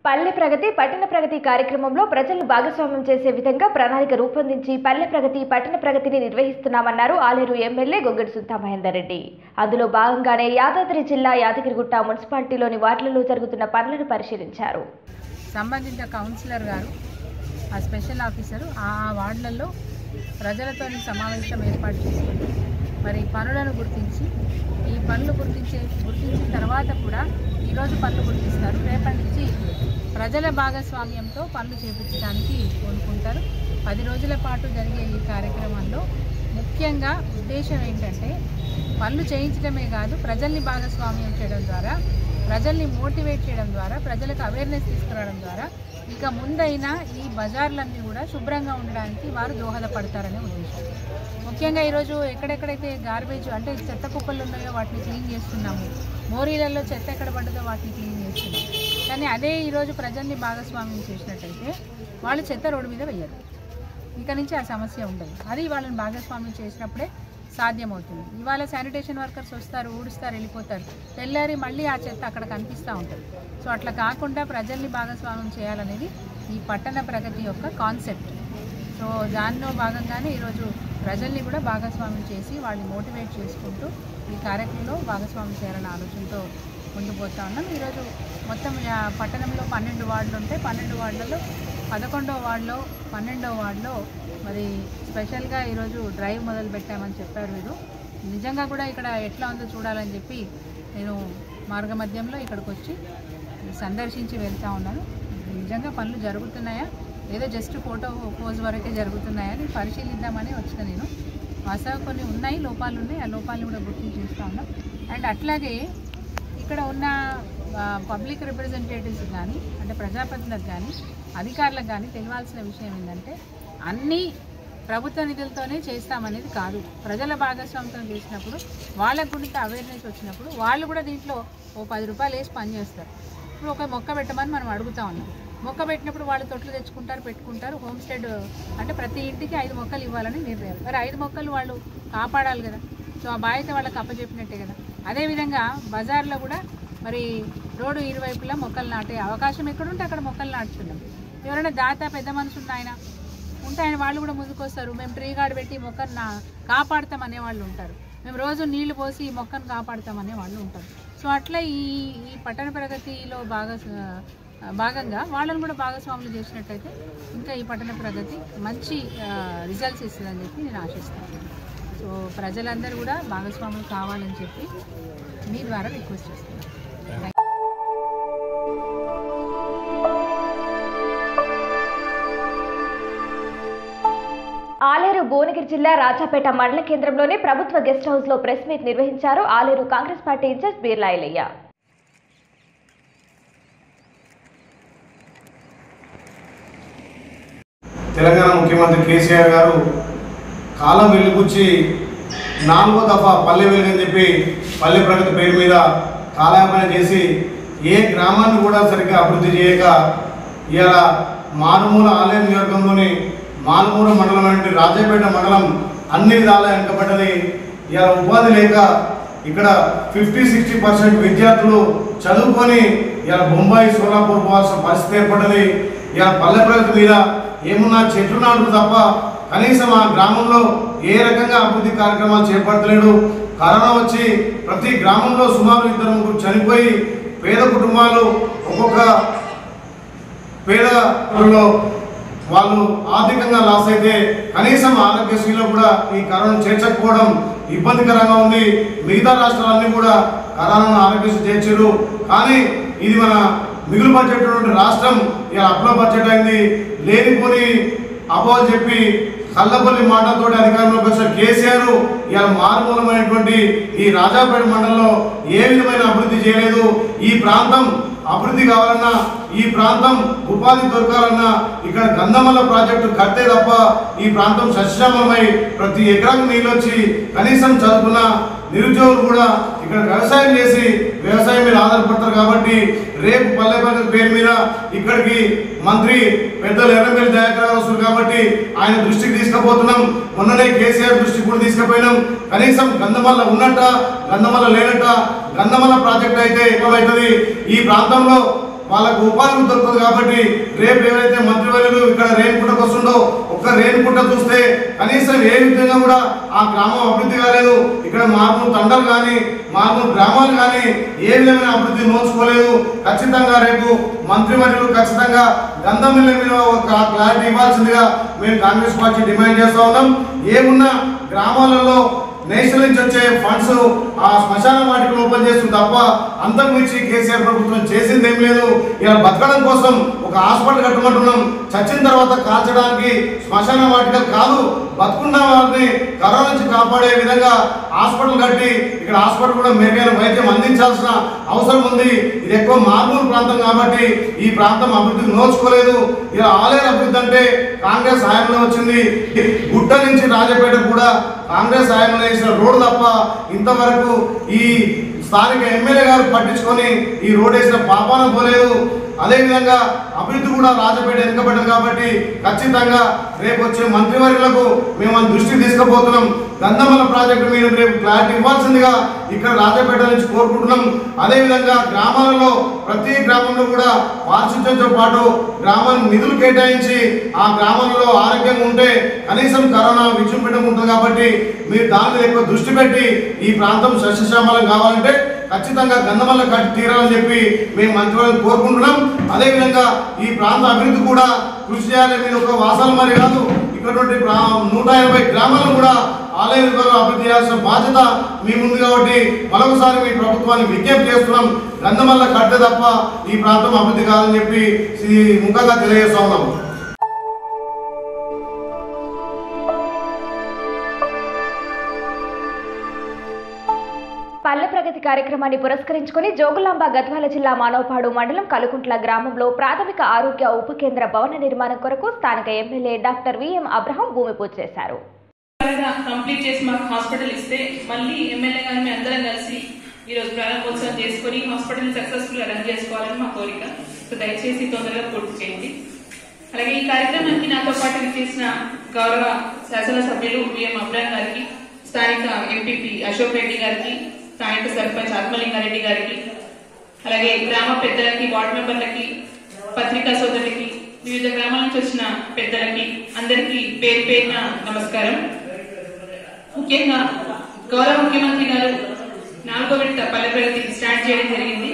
పల్లె ప్రగతి పట్టణ ప్రగతి కార్యక్రమంలో ప్రజలను భాగస్వామ్యం చేసే విధంగా ప్రణాళిక రూపొందించి పల్లె ప్రగతి పట్టణ ప్రగతిని నిర్వహిస్తున్నామన్నారు ఆలేరు ఎమ్మెల్యే గొగ్గడి సుల్తా మహేందర్ రెడ్డి అందులో భాగంగానే యాదాద్రి జిల్లా యాదగిరిగుట్ట మున్సిపాలిటీలోని వార్డులలో జరుగుతున్న పనులను పరిశీలించారు సంబంధిత కౌన్సిలర్ గారు ఆ స్పెషల్ ఆఫీసరు ఆ ఆ వార్డులలో ప్రజలతో సమావేశం ఏర్పాటు చేసుకుని మరి పనులను గుర్తించి ఈ పనులు గుర్తించే గుర్తించిన తర్వాత కూడా ఈరోజు పనులు గుర్తిస్తారు రేపటి నుంచి ప్రజల భాగస్వామ్యంతో పనులు చేపించడానికి కోరుకుంటారు పది రోజుల పాటు జరిగే ఈ కార్యక్రమంలో ముఖ్యంగా ఉద్దేశం ఏంటంటే పనులు చేయించడమే కాదు ప్రజల్ని భాగస్వామ్యం చేయడం ద్వారా ప్రజల్ని మోటివేట్ చేయడం ద్వారా ప్రజలకు అవేర్నెస్ తీసుకురావడం ద్వారా ఇక ముందైనా ఈ బజార్లన్నీ కూడా శుభ్రంగా ఉండడానికి వారు దోహదపడతారనే ఉద్దేశం ముఖ్యంగా ఈరోజు ఎక్కడెక్కడైతే గార్బేజ్ అంటే చెత్త కుప్పలు ఉన్నాయో వాటిని క్లీన్ చేస్తున్నాము మోరీలలో చెత్త ఎక్కడ పడ్డదో వాటిని క్లీన్ చేస్తున్నాం కానీ అదే ఈరోజు ప్రజల్ని భాగస్వామ్యం చేసినట్టయితే వాళ్ళు చెత్త రోడ్డు మీద వెయ్యరు ఇక నుంచి ఆ సమస్య ఉండదు అది వాళ్ళని భాగస్వామ్యం చేసినప్పుడే సాధ్యమవుతుంది ఇవాళ శానిటేషన్ వర్కర్స్ వస్తారు ఊడుస్తారు వెళ్ళిపోతారు తెల్లారి మళ్ళీ ఆ చెత్త అక్కడ కనిపిస్తూ ఉంటుంది సో అట్లా కాకుండా ప్రజల్ని భాగస్వామ్యం చేయాలనేది ఈ పట్టణ ప్రగతి యొక్క కాన్సెప్ట్ సో దానిలో భాగంగానే ఈరోజు ప్రజల్ని కూడా భాగస్వామ్యం చేసి వాళ్ళని మోటివేట్ చేసుకుంటూ ఈ కార్యక్రమంలో భాగస్వామ్యం చేయాలనే ఆలోచనతో ముందుకు పోతా ఉన్నాం ఈరోజు మొత్తం ఆ, పట్టణంలో పన్నెండు వార్డులు ఉంటాయి పన్నెండు వార్డులలో పదకొండవ వార్డులో పన్నెండవ వార్డులో మరి స్పెషల్గా ఈరోజు డ్రైవ్ మొదలు పెట్టామని చెప్పారు వీరు నిజంగా కూడా ఇక్కడ ఎట్లా ఉందో చూడాలని చెప్పి నేను మార్గ మధ్యంలో ఇక్కడికి వచ్చి సందర్శించి వెళ్తా ఉన్నాను నిజంగా పనులు జరుగుతున్నాయా ఏదో జస్ట్ ఫోటో పోజ్ వరకే జరుగుతున్నాయని పరిశీలిద్దామని వచ్చిన నేను వాస్తవ కొన్ని ఉన్నాయి లోపాలు ఉన్నాయి ఆ లోపాలను కూడా గుర్తించి చూస్తూ ఉన్నాం అండ్ అట్లాగే ఇక్కడ ఉన్న పబ్లిక్ రిప్రజెంటేటివ్స్ కానీ అంటే ప్రజాప్రతినిధులకు కానీ అధికారులకు కానీ తెలియాల్సిన విషయం ఏంటంటే అన్నీ ప్రభుత్వ నిధులతోనే చేస్తామనేది కాదు ప్రజల భాగస్వామ్యం చేసినప్పుడు వాళ్ళకు కూడా అవేర్నెస్ వచ్చినప్పుడు వాళ్ళు కూడా దీంట్లో ఓ పది రూపాయలు వేసి పని చేస్తారు ఇప్పుడు ఒక మొక్క పెట్టమని మనం అడుగుతా ఉన్నాం మొక్క పెట్టినప్పుడు వాళ్ళు తొట్లు తెచ్చుకుంటారు పెట్టుకుంటారు హోమ్ స్టేడ్ అంటే ప్రతి ఇంటికి ఐదు మొక్కలు ఇవ్వాలని నిర్ణయం మరి ఐదు మొక్కలు వాళ్ళు కాపాడాలి కదా సో ఆ బాధ్యత వాళ్ళకి అప్పచెప్పినట్టే కదా అదేవిధంగా బజార్లో కూడా మరి రోడ్డు ఇరువైపులా మొక్కలు నాటే అవకాశం ఎక్కడుంటే అక్కడ మొక్కలు నాటుతున్నాం ఎవరైనా దాత పెద్ద మనిషి ఉన్న ఆయన ఉంటే ఆయన వాళ్ళు కూడా ముందుకు వస్తారు మేము ట్రీ గార్డ్ పెట్టి ఈ మొక్కను నా కాపాడుతాం అనే వాళ్ళు ఉంటారు మేము రోజు నీళ్లు పోసి ఈ మొక్కను కాపాడుతాం అనే వాళ్ళు ఉంటారు సో అట్లా ఈ ఈ పట్టణ ప్రగతిలో బాగా భాగంగా వాళ్ళని కూడా భాగస్వాములు చేసినట్టయితే ఇంకా ఈ పట్టణ ప్రగతి మంచి రిజల్ట్స్ ఇస్తుందని చెప్పి నేను ఆశిస్తాను సో ప్రజలందరూ కూడా భాగస్వాములు కావాలని చెప్పి మీ ద్వారా రిక్వెస్ట్ చేస్తున్నాను ఆలేరు భువనగిరి జిల్లా రాజాపేట మండల కేంద్రంలోని ప్రభుత్వ గెస్ట్ హౌస్ లో ప్రెస్ మీట్ నిర్వహించారు ఆలేరు కాంగ్రెస్ పార్టీ ఇన్ఛార్జ్ బీర్లా ఐలయ్య తెలంగాణ ముఖ్యమంత్రి కేసీఆర్ గారు కాలం వెలుగుచ్చి నాలుగో దఫా పల్లె వెలుగని చెప్పి పల్లె ప్రగతి పేరు మీద కాలయాపన చేసి ఏ గ్రామాన్ని కూడా సరిగ్గా అభివృద్ధి చేయక ఇవాళ మారుమూల ఆలయ నియోజకంలోని మారుమూల మండలం అంటే రాజాపేట మండలం అన్ని విధాలా వెనుకబడ్డది ఇవాళ ఉపాధి లేక ఇక్కడ ఫిఫ్టీ సిక్స్టీ పర్సెంట్ విద్యార్థులు చదువుకొని ఇలా బొంబాయి సోలాపూర్ పోవాల్సిన పరిస్థితి ఏర్పడ్డది ఇలా పల్లె ప్రగతి మీద ఏమున్నా చెట్లు నాటుడు తప్ప కనీసం ఆ గ్రామంలో ఏ రకంగా అభివృద్ధి కార్యక్రమాలు చేపడతలేడు కరోనా వచ్చి ప్రతి గ్రామంలో సుమారు ఇద్దరు ముగ్గురు చనిపోయి పేద కుటుంబాలు ఒక్కొక్క పేద ఊళ్ళో వాళ్ళు ఆర్థికంగా లాస్ అయితే కనీసం ఆరోగ్యశ్రీలో కూడా ఈ కరోనా చేర్చకపోవడం ఇబ్బందికరంగా ఉంది మిగతా రాష్ట్రాలన్నీ కూడా కరోనాను ఆరోగ్యశ్రీ చేర్చారు కానీ ఇది మన మిగులు బడ్జెట్ ఉన్నటువంటి రాష్ట్రం ఇలా అప్లో బడ్జెట్ అయింది లేనిపోని అపోహలు చెప్పి కల్లపల్లి మాటలతోటి అధికారంలోకి వచ్చిన కేసీఆర్ ఇలా మారుమూలమైనటువంటి ఈ రాజాపేట మండలంలో ఏ విధమైన అభివృద్ధి చేయలేదు ఈ ప్రాంతం అభివృద్ధి కావాలన్నా ఈ ప్రాంతం ఉపాధి దొరకాలన్నా ఇక్కడ గంధమల్ల ప్రాజెక్టు కట్టే తప్ప ఈ ప్రాంతం సస్యశ్యామలమై ప్రతి ఎకరాకు నీళ్ళు వచ్చి కనీసం చదువుకున్న నిరుద్యోగులు కూడా ఇక్కడ వ్యవసాయం చేసి వ్యవసాయం మీద ఆధారపడతారు కాబట్టి రేపు పల్లె ప్రగతి పేరు మీద ఇక్కడికి మంత్రి పెద్దలు ఎర్రపల్లి దయాకర్ వస్తారు కాబట్టి ఆయన దృష్టికి తీసుకుపోతున్నాం మొన్ననే కేసీఆర్ దృష్టికి కూడా తీసుకుపోయినాం కనీసం గంధమల్ల ఉన్నట్ట గంధమల్ల లేనట్ట గంధమల్ల ప్రాజెక్ట్ అయితే ఎక్కువైతుంది ఈ ప్రాంతంలో వాళ్ళకు ఉపాధి దొరుకుతుంది కాబట్టి రేపు ఎవరైతే మంత్రివర్యులు ఇక్కడ రేణుకుంటకు వస్తుండో ఒక్క రేణుకుంట చూస్తే కనీసం ఏ విధంగా కూడా ఆ గ్రామం అభివృద్ధి కాలేదు ఇక్కడ మార్పు తండలు కానీ మార్పు గ్రామాలు కానీ ఏ విధమైన అభివృద్ధి నోచుకోలేదు ఖచ్చితంగా రేపు మంత్రివర్యులు ఖచ్చితంగా గంధమిల్ల మీద ఒక క్లారిటీ ఇవ్వాల్సిందిగా మేము కాంగ్రెస్ పార్టీ డిమాండ్ చేస్తా ఉన్నాం ఏమున్నా గ్రామాలలో నేషనల్ నుంచి వచ్చే ఫండ్స్ ఆ శ్మశాన వాటికి ఓపెన్ చేస్తుంది తప్ప అంతకు మించి కేసీఆర్ ప్రభుత్వం చేసింది ఏం లేదు ఇలా బతకడం కోసం ఒక హాస్పిటల్ కట్టమంటున్నాం చచ్చిన తర్వాత కాల్చడానికి శ్మశాన వాటికలు కాదు బతుకున్న వారిని కరోనా నుంచి కాపాడే విధంగా హాస్పిటల్ కట్టి ఇక్కడ హాస్పిటల్ కూడా మెరుగైన వైద్యం అందించాల్సిన అవసరం ఉంది ఇది ఎక్కువ మామూలు ప్రాంతం కాబట్టి ఈ ప్రాంతం అభివృద్ధికి నోచుకోలేదు ఇలా ఆలయ అభివృద్ధి అంటే కాంగ్రెస్ హయాంలో వచ్చింది గుట్ట నుంచి రాజపేట కూడా కాంగ్రెస్ హయాంలో వేసిన రోడ్డు తప్ప ఇంతవరకు ఈ స్థానిక ఎమ్మెల్యే గారు పట్టించుకొని ఈ రోడ్ వేసిన పాపాన పోలేదు అదేవిధంగా అభివృద్ధి కూడా రాజపేట వెనుకబడ్డది కాబట్టి ఖచ్చితంగా రేపు వచ్చే మంత్రివర్యులకు మేము మన దృష్టికి తీసుకుపోతున్నాం గంధమల ప్రాజెక్టు మీద రేపు క్లారిటీ ఇవ్వాల్సిందిగా ఇక్కడ రాజపేట నుంచి కోరుకుంటున్నాం అదేవిధంగా గ్రామాలలో ప్రతి గ్రామంలో కూడా పారిశుద్ధ్యంతో పాటు గ్రామానికి నిధులు కేటాయించి ఆ గ్రామంలో ఆరోగ్యంగా ఉంటే కనీసం కరోనా విజృంభించడం ఉంటుంది కాబట్టి మీరు దాని మీద ఎక్కువ దృష్టి పెట్టి ఈ ప్రాంతం సస్యశ్యామలం కావాలంటే ఖచ్చితంగా గంధమల్ల కట్టి తీరాలని చెప్పి మేము మంత్రివర్గం కోరుకుంటున్నాం అదేవిధంగా ఈ ప్రాంత అభివృద్ధి కూడా కృషి చేయాలి మీరు ఒక వాసాలు మరి కాదు ఇక్కడ నూట యాభై గ్రామాలను కూడా ఆలయ విభాగంలో అభివృద్ధి చేయాల్సిన బాధ్యత మీ ముందు కాబట్టి మరొకసారి మీ ప్రభుత్వాన్ని విజ్ఞప్తి చేస్తున్నాం గంధమల్ల కట్టే తప్ప ఈ ప్రాంతం అభివృద్ధి కాదని చెప్పి ఈ ముఖంగా తెలియజేస్తా ఉన్నాం పల్లె ప్రగతి కార్యక్రమాన్ని పురస్కరించుకుని జోగులాంబ గద్వాల జిల్లా మానవపాడు మండలం కలుకుంట్ల గ్రామంలో ప్రాథమిక ఆరోగ్య ఉప కేంద్ర భవన నిర్మాణం కొరకు స్థానిక ఎమ్మెల్యే డాక్టర్ విఎం అబ్రహం భూమి పూజ చేశారు త్వరగా కంప్లీట్ చేసి మాకు హాస్పిటల్ ఇస్తే మళ్ళీ ఎమ్మెల్యే గారు మేము అందరం కలిసి ఈ రోజు ప్రారంభోత్సవం చేసుకుని హాస్పిటల్ సక్సెస్ఫుల్ గా రన్ చేసుకోవాలని మా కోరిక సో దయచేసి తొందరగా పూర్తి చేయండి అలాగే ఈ కార్యక్రమానికి నాతో పాటు చేసిన గౌరవ శాసనసభ్యులు విఎం అబ్రాన్ గారికి స్థానిక ఎంపీపీ అశోక్ రెడ్డి గారికి స్థానిక సర్పంచ్ ఆత్మలింగారెడ్డి గారికి అలాగే గ్రామ పెద్దలకి వార్డు మెంబర్లకి పత్రికా సోదరులకి వివిధ గ్రామాల నుంచి వచ్చిన పెద్దలకి అందరికీ పేరు పేరున నమస్కారం ముఖ్యంగా గౌరవ ముఖ్యమంత్రి గారు నాలుగో విడత పల్లె ప్రగతికి స్టార్ట్ చేయడం జరిగింది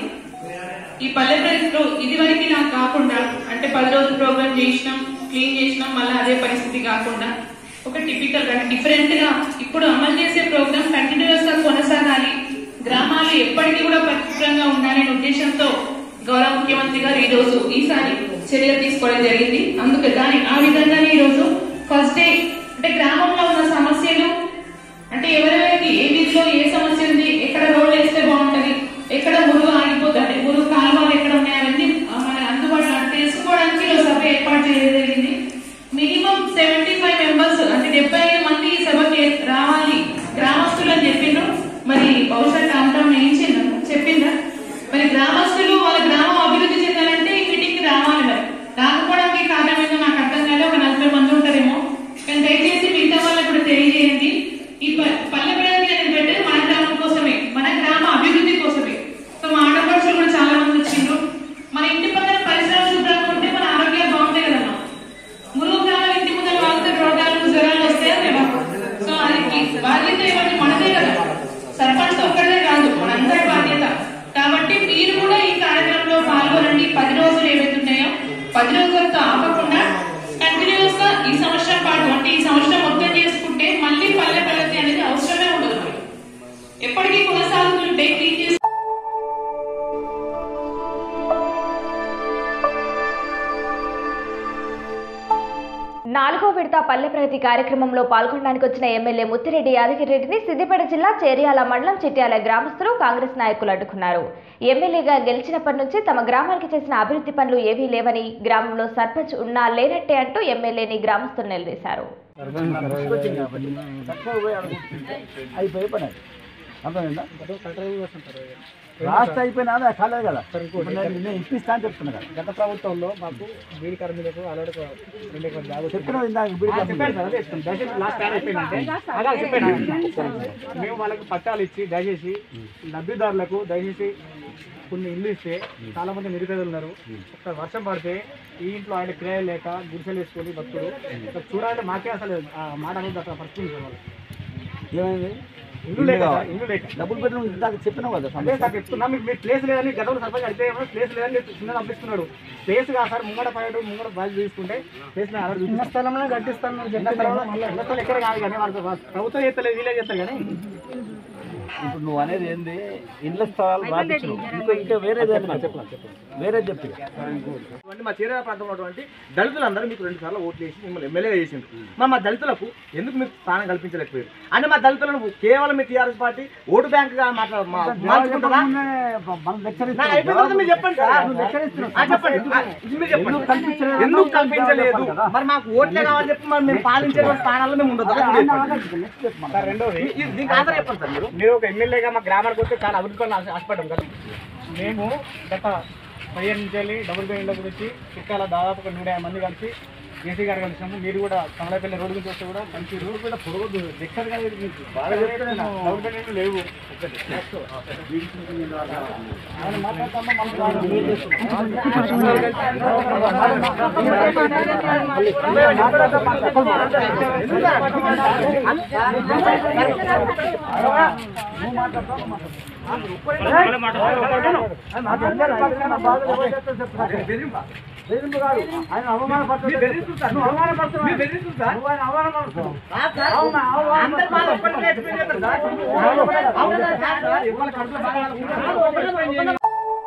ఈ పల్లె ప్రగతిలో ఇదివరకు నాకు కాకుండా అంటే పది రోజులు ప్రోగ్రామ్ చేసినాం క్లీన్ చేసినాం మళ్ళీ అదే పరిస్థితి కాకుండా ఒక టిపికల్ అంటే డిఫరెంట్ గా ఇప్పుడు అమలు చేసే ప్రోగ్రామ్ కంటిన్యూస్ గా కొనసాగాలి గ్రామాలు ఎప్పటికీ కూడా పరిశుభ్రంగా ఉండాలనే ఉద్దేశంతో గౌరవ ముఖ్యమంత్రి గారు ఈ రోజు ఈసారి చర్యలు తీసుకోవడం జరిగింది అందుకే దాని ఆ విధంగానే ఈ రోజు ఫస్ట్ డే అంటే గ్రామంలో ఉన్న సమస్యలు అంటే ఎవరెవరికి ఏ వీధిలో ఏ సమస్య ఉంది ఎక్కడ రోడ్లు వేస్తే బాగుంటది ఎక్కడ మురుగు ఆగిపోతుంది అంటే మురుగు కాలువలు ఎక్కడ ఉన్నాయి అవన్నీ మన అందుబాటులో తెలుసుకోవడానికి ఈరోజు సభ ఏర్పాటు చేయడం జరిగింది మినిమం సెవెంటీ ఫైవ్ మెంబర్స్ అంటే డెబ్బై ఐదు మంది ఈ సభకి రావాలి గ్రామస్తులు అని చెప్పిండ్రు మరి బహుశా టౌన్ టౌన్ వేయించిండ్రు చెప్పిండ్రా మరి గ్రామస్తులు వాళ్ళ గ్రామం అభివృద్ధి చెందాలంటే ఈ మీటింగ్ కి రావాలి మరి రాకపోవడానికి కారణం ఏంటో నాకు అర్థం కాలే ఒక నలభై మంది ఉంటారేమో కానీ దయచేసి మిగతా వాళ్ళకు కూడా తెలియజేయండి ఈ ప- పల్లె ప్రగతి అనేది పెట్టేది మన గ్రామం కోసమే మన గ్రామ అభివృద్ధి కోసమే సో మా ఆడపడుచులు కూడా చాలా మంది వచ్చిండ్రు మన ఇంటి పక్కన పరిసరాలు శుభ్రంగా ఉంటే మన ఆరోగ్యాలు బాగుంటాయి కదమ్మా మురుగు గ్రామాల ఇంటి ముందర వాగితే రోగాలు జ్వరాలు వస్తాయా లేవా సో అది ఈ బాధ్యత ఇవన్నీ మనదే కదా సర్పంచ్ ఒక్కడే కాదు మనందరి బాధ్యత కాబట్టి మీరు కూడా ఈ కార్యక్రమంలో పాల్గొనండి పది రోజులు ఏవైతే ఉన్నాయో పది రోజులతో ఆపకుండా కంటిన్యూస్ గా ఈ సంవత్సరం పాటు అంటే ఈ సంవత్సరం మొత్తం చేసుకుంటే మళ్ళీ పల్లె ప్రగతి అనేది అవసరమే ఉండదు మనకి. ఎప్పటికీ కొనసాగుతుంటే క్లీన్ చేసి నాలుగో విడత పల్లె ప్రగతి కార్యక్రమంలో పాల్గొనడానికి వచ్చిన ఎమ్మెల్యే ముత్తిరెడ్డి యాదగిరెడ్డిని సిద్దిపేట జిల్లా చేర్యాల మండలం చిట్యాల గ్రామస్తులు కాంగ్రెస్ నాయకులు అడ్డుకున్నారు ఎమ్మెల్యేగా గెలిచినప్పటి నుంచి తమ గ్రామానికి చేసిన అభివృద్ధి పనులు ఏవీ లేవని గ్రామంలో సర్పంచ్ ఉన్నా లేనట్టే అంటూ ఎమ్మెల్యేని గ్రామస్తులు నిలదీశారు అయిపోయి పని అది. అర్థమైందా లాస్ట్ అయిపోయినా అది కాలేదు కదా ఇప్పుడు నేను నేను ఇప్పిస్తా అని చెప్తున్నా కదా గత ప్రభుత్వంలో మాకు బీడి కార్మికులకు ఆల్రెడీ ఒక రెండు ఎకరాల జాగా చెప్పిన ఇందాక బిడి చెప్పాను సార్ అదే చెప్తాను. దయచేసి లాస్ట్ టైం అయిపోయిందంటే అలా చెప్పాను. మేము వాళ్ళకి పట్టాలు ఇచ్చి దయచేసి లబ్ధిదారులకు దయచేసి కొన్ని ఇల్లు ఇస్తే చాలా మంది నిరుపేదలు ఉన్నారు ఒక వర్షం పడితే ఈ ఇంట్లో ఆయన కిరాయి లేక గుడిసెలు వేసుకొని భక్తుడు ఇక్కడ చూడాలంటే మాకే అసలు ఆ మాట అనేది అక్కడ పరిస్థితి ఉంది వాళ్ళు ఏమైంది ఇల్లు లేక సార్, ఇల్లు లేక డబుల్ బెడ్రూమ్ ఇందాక చెప్పినావు కదా అదే సమస్య సార్ చెప్తున్నా మీకు మీరు ప్లేస్ లేదని గతంలో సర్పంచ్ అడిగితే ఏమో ప్లేస్ లేదని చిన్న పంపిస్తున్నాడు ప్లేస్ కాదు సార్ ముంగడ పైన ముంగడ బాగా తీసుకుంటే ప్లేస్ చిన్న స్థలంలో కట్టిస్తాను చిన్న స్థలంలో చిన్న స్థలం ఎక్కడ కాదు కానీ వాళ్ళకి ప్రభుత్వం చేస్తలేదు వీళ్ళే చేస్తారు కానీ ఇప్పుడు నువ్వు అనేది ఏంది ఇండ్ల స్థలాలు రాపించు ఇంకా ఇంకా వేరే చెప్పాలి వేరే చెప్పి ఇటువంటి మా చీరాల ప్రాంతంలో ఉన్నటువంటి దళితులందరూ మీకు రెండు సార్లు ఓట్లు వేసి మిమ్మల్ని ఎమ్మెల్యేగా చేసిండ్రు మరి మా దళితులకు ఎందుకు మీకు స్థానం కల్పించలేకపోయారు అంటే మా దళితులను కేవలం మీ టీఆర్ఎస్ పార్టీ ఓటు బ్యాంక్ గా మాట్లాడ మా- మార్చుకుంటారా? నా అయిపోయిన తర్వాత మీరు చెప్పండి సార్. ఆ, చెప్పండి ఆ, ఇది మీరు చెప్పండి ఎందుకు కల్పించలేదు మరి మాకు ఓట్లే కావాలని చెప్పి మరి మేము పాలించే స్థానాల్లో మేము ఉండదు రెండోది దీనికి ఆధారం చెప్పండి సార్ మీరు మీరు ఒక ఎమ్మెల్యేగా మా గ్రామానికి వస్తే చాలా అభివృద్ధి పనులు ఆశ- ఆశపడ్డాం కదా మేము గత పదిహేను నుంచి వెళ్ళి డబుల్ బెడ్ల గురించి చుట్టాల దాదాపు ఒక నూట యాభై మంది కలిసి కేసీ గారు కలిసినాము మీరు కూడా కమలాపల్లి రోడ్డు గురించి వస్తే కూడా మంచి రోడ్డు కూడా పొడవద్దు లెక్కర్ గారు మీకు బాగా చెప్తున్నాను. డబుల్ బెడ్లు లేవు ఒకటి. ఆయన మాట్లాడతామా మనం ఆయన అవమానపడుతున్నారు నువ్వు అవమానపడుతున్నావు నువ్వు ఆయన అవమానపడుతున్నావు అవునా? అవమానపడుతున్నావు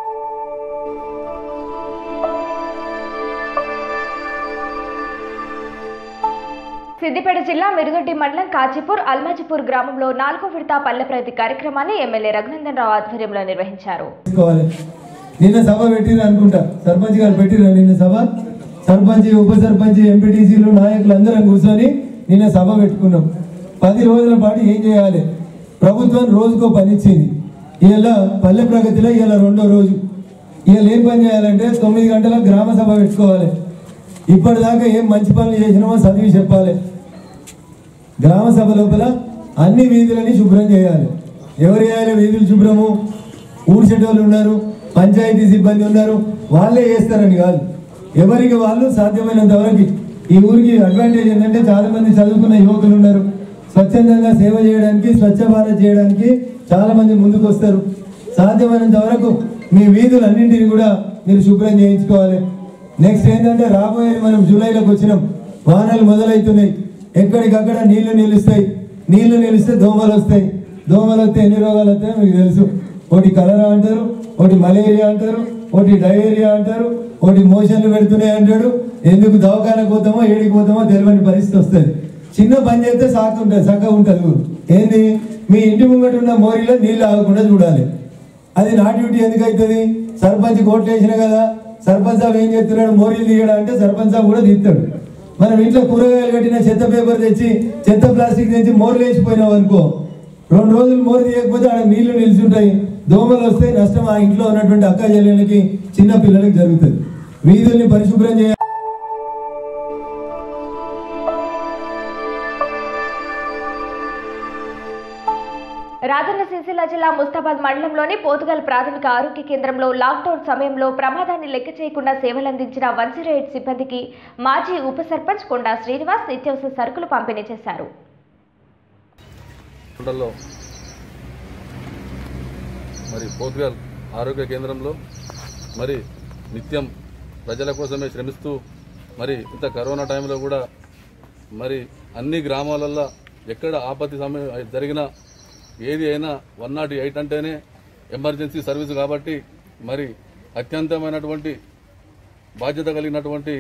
సిద్దిపేట జిల్లా మిరుదొడ్డి మండలం కాచిపూర్ అల్మాజిపూర్ గ్రామంలో నాలుగో విడత పల్లె ప్రగతి కార్యక్రమాన్ని ఎమ్మెల్యే రఘునందన్ రావు ఆధ్వర్యంలో నిర్వహించారు చేసుకోవాలి నిన్న సభ పెట్టిరు అనుకుంటా సర్పంచ్ గారు పెట్టిరా నిన్న సభ సర్పంచ్ ఉప సర్పంచ్ ఎంపీటీసీలు నాయకులు అందరం కూర్చొని నిన్న సభ పెట్టుకున్నాం పది రోజుల పాటు ఏం చేయాలి ప్రభుత్వం రోజుకో పని ఇచ్చింది ఇలా పల్లె ప్రగతిలో ఇలా రెండో రోజు ఇవాళ ఏం పని చేయాలంటే తొమ్మిది గంటలకు గ్రామ సభ పెట్టుకోవాలి ఇప్పటిదాకా ఏం మంచి పనులు చేసినామో చదివి చెప్పాలి గ్రామ సభ లోపల అన్ని వీధులని శుభ్రం చేయాలి ఎవరు చేయాలి వీధులు శుభ్రము ఊడ్చేటోళ్ళు ఉన్నారు పంచాయతీ సిబ్బంది ఉన్నారు వాళ్ళే చేస్తారని కాదు ఎవరికి వాళ్ళు సాధ్యమైనంత వరకు ఈ ఊరికి అడ్వాంటేజ్ ఏంటంటే చాలా మంది చదువుకున్న యువకులు ఉన్నారు స్వచ్ఛందంగా సేవ చేయడానికి స్వచ్ఛ భారత్ చేయడానికి చాలా మంది ముందుకు వస్తారు సాధ్యమైనంత వరకు మీ వీధులన్నింటినీ కూడా మీరు శుభ్రం చేయించుకోవాలి నెక్స్ట్ ఏంటంటే రాబోయేది మనం జూలైలోకి వచ్చినాం వానలు మొదలవుతున్నాయి ఎక్కడికక్కడ నీళ్లు నిలుస్తాయి నీళ్లు నిలిస్తే దోమలు వస్తాయి దోమలు వస్తే ఎన్ని రోగాలు వస్తాయో మీకు తెలుసు ఒకటి కలరా అంటారు ఒకటి మలేరియా అంటారు ఒకటి డయేరియా అంటారు ఒకటి మోషన్లు పెడుతున్నాయి అంటాడు ఎందుకు దవాఖానకు పోతామో ఏడికి పోతామో తెలియని పరిస్థితి వస్తుంది చిన్న పని చేస్తే సాకు ఉంటుంది చక్కగా ఉంటుంది ఊరు ఏంది మీ ఇంటి ముంగట ఉన్న మోరీలో నీళ్లు ఆగకుండా చూడాలి అది నా డ్యూటీ ఎందుకు అవుతుంది సర్పంచ్ కోట్లు వేసిన కదా సర్పంచ్ సాబ్ ఏం చేస్తున్నాడు మోరీలు తీయడా అంటే సర్పంచ్ సాబ్ కూడా తీస్తాడు మనం ఇంట్లో కూరగాయలు కట్టిన చెత్త పేపర్ తెచ్చి చెత్త ప్లాస్టిక్ తెచ్చి మోర్లు వేసిపోయినావు అనుకో రెండు రోజులు మోరు తీయకపోతే ఆడ నీళ్లు నిలిచుంటాయి దోమలు వస్తే నష్టం ఆ ఇంట్లో ఉన్నటువంటి అక్క చెల్లెళ్ళకి చిన్న పిల్లలకి జరుగుతుంది వీధుల్ని పరిశుభ్రం చేయాలి రాజన్న సిరిసిల్ల జిల్లా ముస్తాబాద్ మండలంలోని పోతుగల్ ప్రాథమిక ఆరోగ్య కేంద్రంలో లాక్డౌన్ సమయంలో ప్రమాదాన్ని లెక్క చేయకుండా సేవలందించిన వన్ జీరో ఎయిట్ సిబ్బందికి మాజీ ఉప సర్పంచ్ కొండా శ్రీనివాస్ నిత్యావసర సరుకులు పంపిణీ చేశారు మండల్లో మరి పోర్చుగల్ ఆరోగ్య కేంద్రంలో మరి నిత్యం ప్రజల కోసమే శ్రమిస్తూ మరి ఇంత కరోనా టైంలో కూడా మరి అన్ని గ్రామాలల్లో ఎక్కడ ఆపత్తి సమయం జరిగినా ఏది అయినా వన్ నాట్ ఎయిట్ అంటేనే ఎమర్జెన్సీ సర్వీస్ కాబట్టి మరి అత్యంతమైనటువంటి బాధ్యత కలిగినటువంటి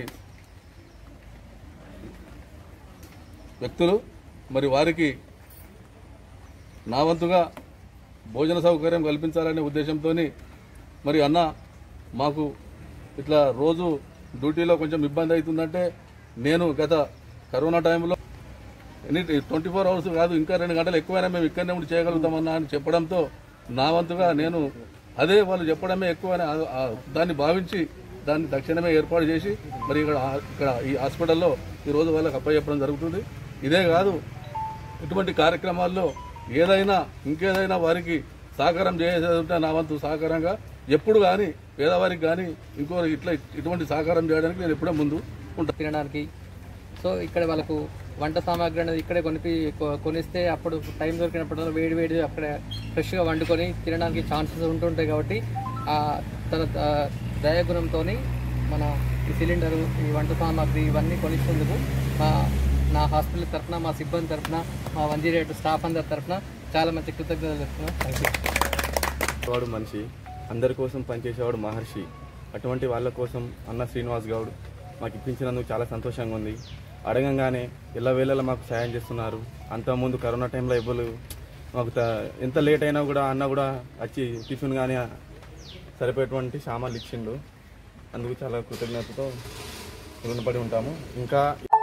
వ్యక్తులు మరి వారికి నా వంతుగా భోజన సౌకర్యం కల్పించాలనే ఉద్దేశంతో మరి అన్న మాకు ఇట్లా రోజు డ్యూటీలో కొంచెం ఇబ్బంది అవుతుందంటే నేను గత కరోనా టైంలో ఎనీ ట్వంటీ ఫోర్ అవర్స్ కాదు ఇంకా రెండు గంటలు ఎక్కువైనా మేము ఇక్కడనే ఉండి చేయగలుగుతామన్నా అని చెప్పడంతో నా వంతుగా నేను అదే వాళ్ళు చెప్పడమే ఎక్కువ అని ఆ- ఆ దాన్ని భావించి దాన్ని తక్షణమే ఏర్పాటు చేసి మరి ఇక్కడ ఇక్కడ ఈ హాస్పిటల్లో ఈరోజు వాళ్ళకి అప్పచెప్పడం జరుగుతుంది ఇదే కాదు ఇటువంటి కార్యక్రమాల్లో ఏదైనా ఇంకేదైనా వారికి సహకారం చేసేది ఉంటే నా వంతు సహకారంగా ఎప్పుడు కానీ పేదవారికి కానీ ఇంకో ఇట్లా ఇటువంటి సహకారం చేయడానికి నేను ఎప్పుడూ ముందు ఉంటాను తినడానికి సో ఇక్కడ వాళ్ళకు వంట సామాగ్రి అనేది ఇక్కడే కొనిపి కొ- కొనిస్తే అప్పుడు టైం దొరికినప్పుడు వేడి వేడి అక్కడ ఫ్రెష్గా వండుకొని తినడానికి ఛాన్సెస్ ఉంటుంటాయి కాబట్టి ఆ తన ఆ దయాగుణంతో మన ఈ సిలిండరు ఈ వంట సామాగ్రి ఇవన్నీ కొనిచ్చేందుకు మా నా హాస్పిటల్ తరఫున మా సిబ్బంది తరఫున మా వన్ జీరో ఎయిట్ స్టాఫ్ అందరి తరఫున చాలా మంచి కృతజ్ఞతలు చెప్తున్నాను థ్యాంక్ యూ వాడు మనిషి అందరి కోసం పనిచేసేవాడు మహర్షి అటువంటి వాళ్ళ కోసం అన్న శ్రీనివాస్ గౌడ్ మాకు ఇప్పించినందుకు చాలా సంతోషంగా ఉంది అడగంగానే ఎల్లవేళలా మాకు సాయం చేస్తున్నారు అంతకుముందు కరోనా టైంలో ఇవ్వలు మాకు త- ఎంత లేట్ అయినా కూడా అన్న కూడా వచ్చి టిఫిన్ కానీ సరిపోయేటువంటి సామాన్లు ఇచ్చిండు అందుకు చాలా కృతజ్ఞతతో రుణపడి ఉంటాము ఇంకా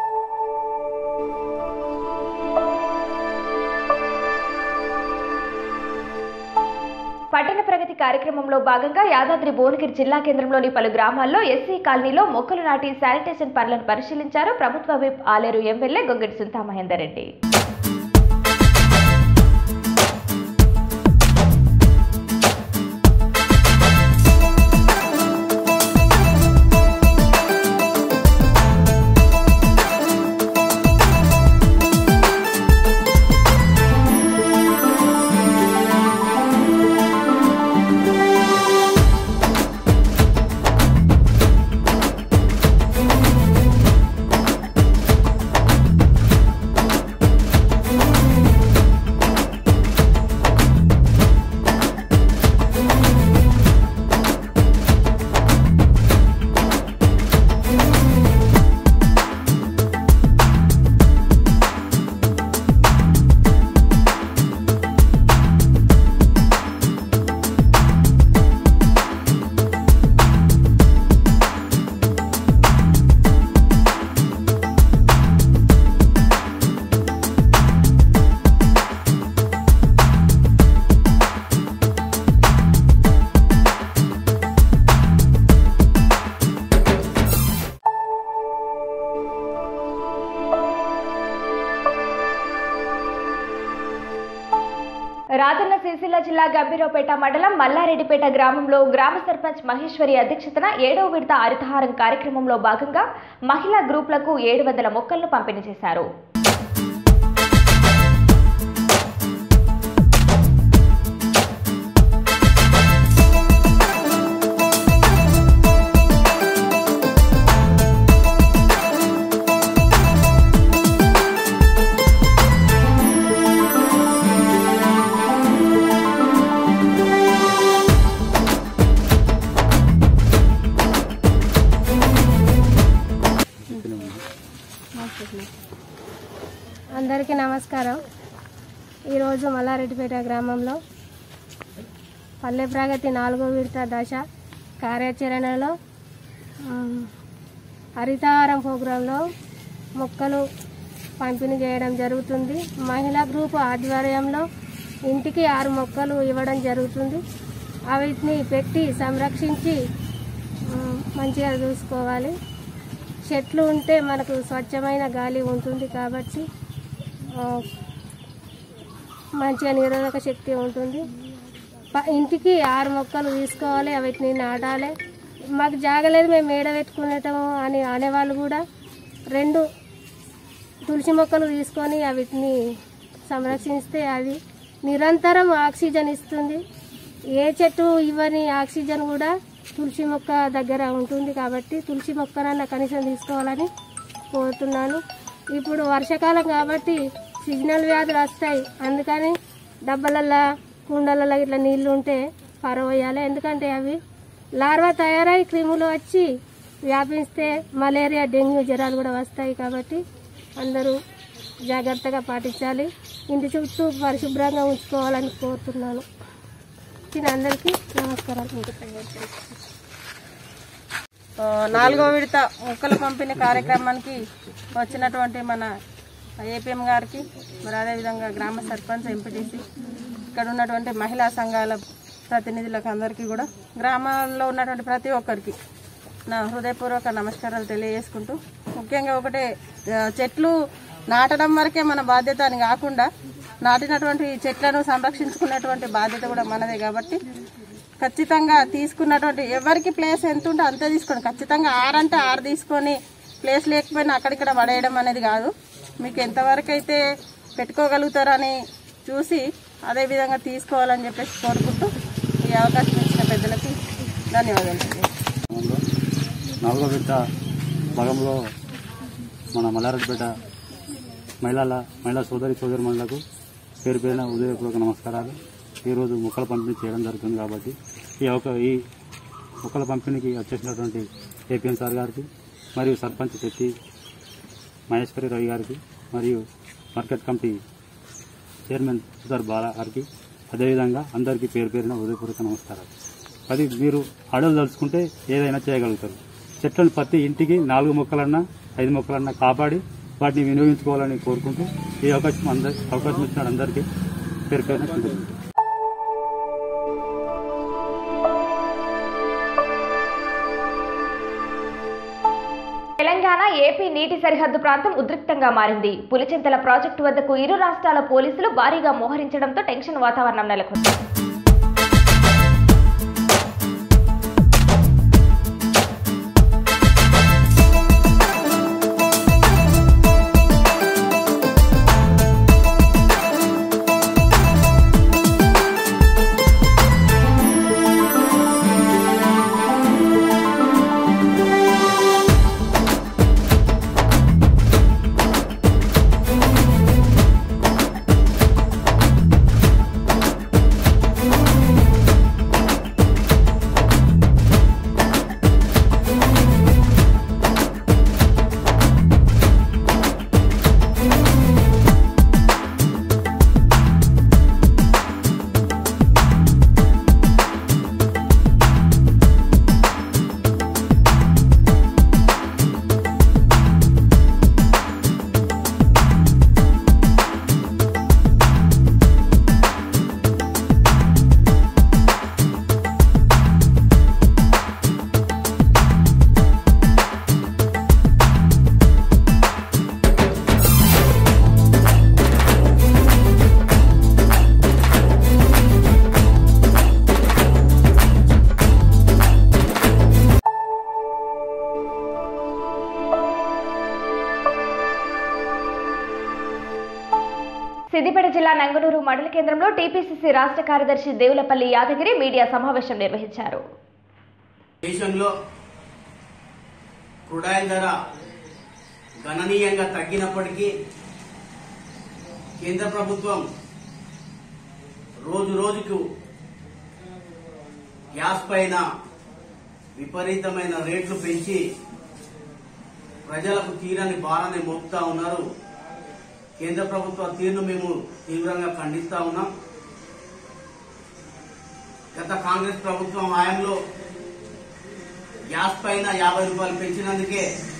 పట్టణ ప్రగతి కార్యక్రమంలో భాగంగా యాదాద్రి భువనగిరి జిల్లా కేంద్రంలోని పలు గ్రామాల్లో ఎస్సీ కాలనీలో మొక్కలు నాటి శానిటేషన్ పనులను పరిశీలించారు ప్రభుత్వ విప్ ఆలేరు ఎమ్మెల్యే గొంగడి సుంతా మహేందర్ రెడ్డి రాజన్న సిరిసిల్ల జిల్లా గంభీరావుపేట మండలం మల్లారెడ్డిపేట గ్రామంలో గ్రామ సర్పంచ్ మహేశ్వరి అధ్యక్షతన ఏడవ విడత హరితహారం కార్యక్రమంలో భాగంగా మహిళా గ్రూపులకు ఏడు వందల మొక్కలను పంపిణీ చేశారు అందరికీ నమస్కారం ఈరోజు మల్లారెడ్డిపేట గ్రామంలో పల్లె ప్రగతి నాలుగో విడత దశ కార్యాచరణలో ఉమ్, హరితహారం ప్రోగ్రాంలో మొక్కలు పంపిణీ చేయడం జరుగుతుంది మహిళా గ్రూప్ ఆధ్వర్యంలో ఇంటికి ఆరు మొక్కలు ఇవ్వడం జరుగుతుంది వీటిని పెట్టి సంరక్షించి ఉమ్, మంచిగా చూసుకోవాలి చెట్లు ఉంటే మనకు స్వచ్ఛమైన గాలి ఉంటుంది కాబట్టి ఆ, మంచిగా నిరోధక శక్తి ఉంటుంది ప- ఇంటికి ఆరు మొక్కలు తీసుకోవాలి వీటిని నాటాలి మాకు జాగలేదు మేము మేడ పెట్టుకునేటము అని అనేవాళ్ళు కూడా రెండు తులసి మొక్కలు తీసుకొని వీటిని సంరక్షిస్తే అది నిరంతరం ఆక్సిజన్ ఇస్తుంది ఏ చెట్టు ఇవ్వని ఆక్సిజన్ కూడా తులసి మొక్క దగ్గర ఉంటుంది కాబట్టి తులసి మొక్కనన్నా కనీసం తీసుకోవాలని కోరుతున్నాను ఇప్పుడు వర్షాకాలం కాబట్టి సీజనల్ వ్యాధులు వస్తాయి అందుకని డబ్బలల్లో కుండలలో ఇట్లా నీళ్లు ఉంటే పరవేయాలి ఎందుకంటే అవి లార్వా తయారై క్రిములు వచ్చి వ్యాపిస్తే మలేరియా డెంగ్యూ జ్వరాలు కూడా వస్తాయి కాబట్టి అందరూ జాగ్రత్తగా పాటించాలి ఇంటి చుట్టూ పరిశుభ్రంగా ఉంచుకోవాలని కోరుతున్నాను దీని అందరికీ నమస్కారాలు ఆ, నాలుగో విడత మొక్కల పంపిణీ కార్యక్రమానికి వచ్చినటువంటి మన ఏపీఎం గారికి మరి అదేవిధంగా గ్రామ సర్పంచ్ ఎంపీటీసీ ఇక్కడ ఉన్నటువంటి మహిళా సంఘాల ప్రతినిధులకు అందరికీ కూడా గ్రామాల్లో ఉన్నటువంటి ప్రతి ఒక్కరికి నా హృదయపూర్వక నమస్కారాలు తెలియజేసుకుంటూ ముఖ్యంగా ఒకటే ఆ, చెట్లు నాటడం వరకే మన బాధ్యత అని కాకుండా నాటినటువంటి చెట్లను సంరక్షించుకునేటువంటి బాధ్యత కూడా మనదే కాబట్టి ఖచ్చితంగా తీసుకున్నటువంటి ఎవరికి ప్లేస్ ఎంత ఉంటే అంతే తీసుకోండి ఖచ్చితంగా ఆరు అంటే ఆరు తీసుకొని ప్లేస్ లేకపోయినా అక్కడిక్కడ పడేయడం అనేది కాదు మీకు ఎంతవరకు అయితే పెట్టుకోగలుగుతారని చూసి అదే విధంగా తీసుకోవాలని చెప్పేసి కోరుకుంటూ ఈ అవకాశం ఇచ్చిన పెద్దలకి ధన్యవాదాలు నాలుగో బిడ్డ భాగంలో మన మల్లారెడ్డిపేట మహిళల మహిళా సోదరి సోదరి మండలకు పేరు పేరున ఉదయపూర్వక నమస్కారాలు ఈరోజు మొక్కల పంపిణీ చేయడం జరుగుతుంది కాబట్టి ఈ అవక ఈ మొక్కల పంపిణీకి వచ్చేసినటువంటి ఏపీఎన్ సార్ గారికి మరియు సర్పంచ్ శెట్టి మహేశ్వరి రవి గారికి మరియు market committee chairman Sudhar Bala గారికి అదేవిధంగా అందరికీ పేరు పేరున హృదయపూర్వక నమస్కారాలు అది మీరు అడవులు తలుచుకుంటే ఏదైనా చేయగలుగుతారు చెట్లను ప్రతి ఇంటికి నాలుగు మొక్కలన్నా ఐదు మొక్కలన్నా కాపాడి వాటిని వినియోగించుకోవాలని కోరుకుంటూ ఈ అవకాశం అందరి అవకాశం ఇచ్చిన అందరికీ పేరు పేరున కృతజ్ఞతలు. తెలంగాణ ఏపీ నీటి సరిహద్దు ప్రాంతం ఉద్రిక్తంగా మారింది పులిచింతల ప్రాజెక్టు వద్దకు ఇరు రాష్ట్రాల పోలీసులు భారీగా మోహరించడంతో టెన్షన్ వాతావరణం నెలకొంది సిద్దిపేట జిల్లా నంగనూరు మండల కేంద్రంలో టీపీసీసీ రాష్ట్ర కార్యదర్శి దేవులపల్లి యాదగిరి మీడియా సమావేశం నిర్వహించారు దేశంలో క్రుడాయిల్ ధర గణనీయంగా తగ్గినప్పటికీ కేంద్ర ప్రభుత్వం రోజు రోజుకు గ్యాస్ పైన విపరీతమైన రేట్లు పెంచి ప్రజలకు తీరని భారాన్ని మోపుతా ఉన్నారు కేంద్ర ప్రభుత్వ తీరును మేము తీవ్రంగా ఖండిస్తా ఉన్నాం గత కాంగ్రెస్ ప్రభుత్వం హయాంలో గ్యాస్ పైన యాభై రూపాయలు పెంచినందుకే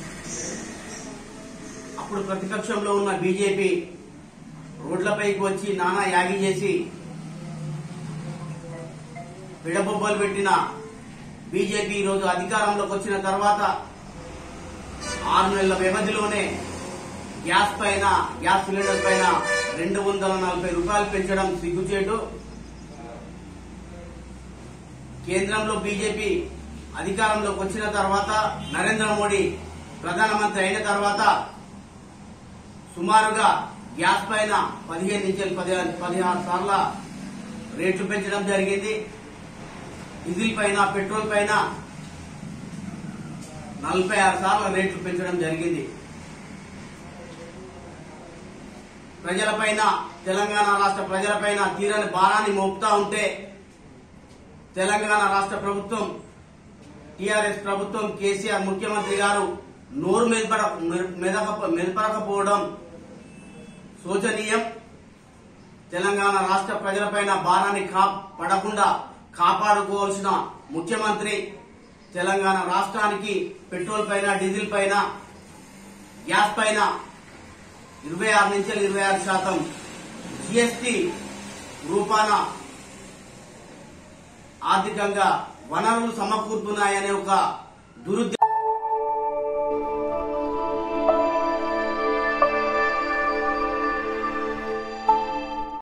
అప్పుడు ప్రతిపక్షంలో ఉన్న బీజేపీ రోడ్లపైకి వచ్చి నానా యాగి చేసి విడబొబ్బలు పెట్టిన బీజేపీ ఈరోజు అధికారంలోకి వచ్చిన తర్వాత ఆరు నెలల వ్యవధిలోనే గ్యాస్ పైన గ్యాస్ సిలిండర్ పైన రెండు వందల నలభై రూపాయలు పెంచడం సిగ్గుచేటు కేంద్రంలో బీజేపీ అధికారంలోకి వచ్చిన తర్వాత నరేంద్ర మోడీ ప్రధానమంత్రి అయిన తర్వాత సుమారుగా గ్యాస్ పైన పదిహేను నుంచి పదిహేను పదిహారు సార్ల రేట్లు పెంచడం జరిగింది డీజిల్ పైన పెట్రోల్ పైన నలభై ఆరు సార్ల రేట్లు పెంచడం జరిగింది ప్రజలపైన తెలంగాణ రాష్ట్ర ప్రజలపైన తీరని భారాన్ని మోపుతా ఉంటే తెలంగాణ రాష్ట్ర ప్రభుత్వం టీఆర్ఎస్ ప్రభుత్వం కేసీఆర్ ముఖ్యమంత్రి గారు నోరు మెదపడ మెదక మెదపడకపోవడం శోచనీయం తెలంగాణ రాష్ట్ర ప్రజలపైన భారాన్ని కా పడకుండా కాపాడుకోవాల్సిన ముఖ్యమంత్రి తెలంగాణ రాష్ట్రానికి పెట్రోల్ పైన డీజిల్ పైన గ్యాస్ పైన ఇరవై ఆరు నుంచి ఇరవై ఆరు శాతం జీఎస్టీ రూపాన ఆర్థికంగా వనరులు సమకూరుతున్నాయనే ఒక దురుద్దేశం